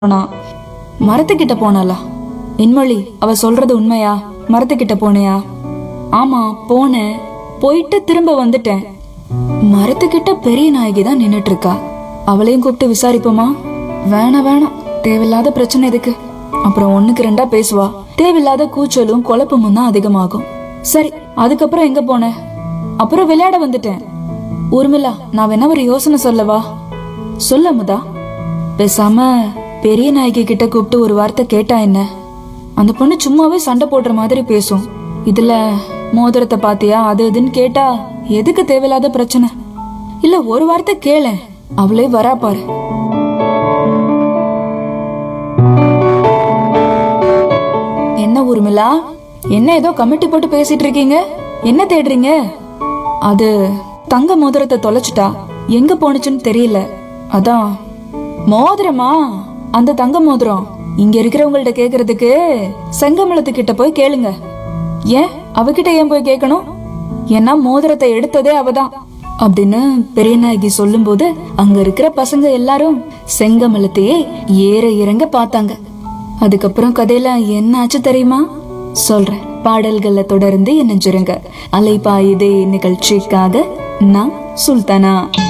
போனா மரத்துக்கிட்ட போனாளா இன்மொழி அவ சொல்றது உண்மையா மரத்துக்கிட்ட போனியா ஆமா போனேன் போயிட்டு திரும்ப வந்துட்டேன் மரத்துக்கிட்ட பெரிய நாயகி தான் நின்னுட்டு இருக்கா அவளையும் கூப்பிட்டு விசாரிப்போமா வேணாம் வேணாம் தேவையில்லாத பிரச்சனை எதுக்கு அப்புறம் ஒண்ணுக்கு ரெண்டா பேசுவா தேவையில்லாத கூச்சலும் குழப்பமும் தான் அதிகமாகும் சரி அதுக்கப்புறம் எங்க போன அப்புறம் விளையாட வந்துட்டேன் ஊர்மிளா நான் வேணா ஒரு யோசனை சொல்லவா சொல்ல முதா பேசாம பெரிய நாயகி கிட்ட கூப்பிட்டு ஒரு வார்த்தை கேட்டா என்ன அந்த பொண்ணு சும்மாவே சண்டை போடுற மாதிரி பேசும் இதுல மோதிரத்தை பாத்தியா அது இதுன்னு கேட்டா எதுக்கு தேவையில்லாத பிரச்சனை இல்ல ஒரு வார்த்தை கேள அவளே வரா பாரு என்ன ஊர்மிளா என்ன ஏதோ கமிட்டி போட்டு பேசிட்டு இருக்கீங்க என்ன தேடுறீங்க அது தங்க மோதிரத்தை தொலைச்சிட்டா எங்க போனுச்சுன்னு தெரியல அதான் மோதிரமா அந்த தங்க மோதிரம் இங்க இருக்கிறவங்கள்ட்ட கேக்குறதுக்கு செங்கமலத்துக்கிட்ட போய் கேளுங்க ஏன் அவகிட்ட ஏன் போய் கேட்கணும் ஏன்னா மோதிரத்தை எடுத்ததே அவதான் அப்படின்னு பெரியநாயகி சொல்லும்போது அங்க இருக்கிற பசங்க எல்லாரும் செங்கமலத்தையே ஏற இறங்க பார்த்தாங்க அதுக்கப்புறம் கதையில என்ன ஆச்சு தெரியுமா சொல்றேன் பாடல்கள்ல தொடர்ந்து இணைஞ்சிருங்க அலைபாயுதே நிகழ்ச்சிக்காக நான் சுல்தானா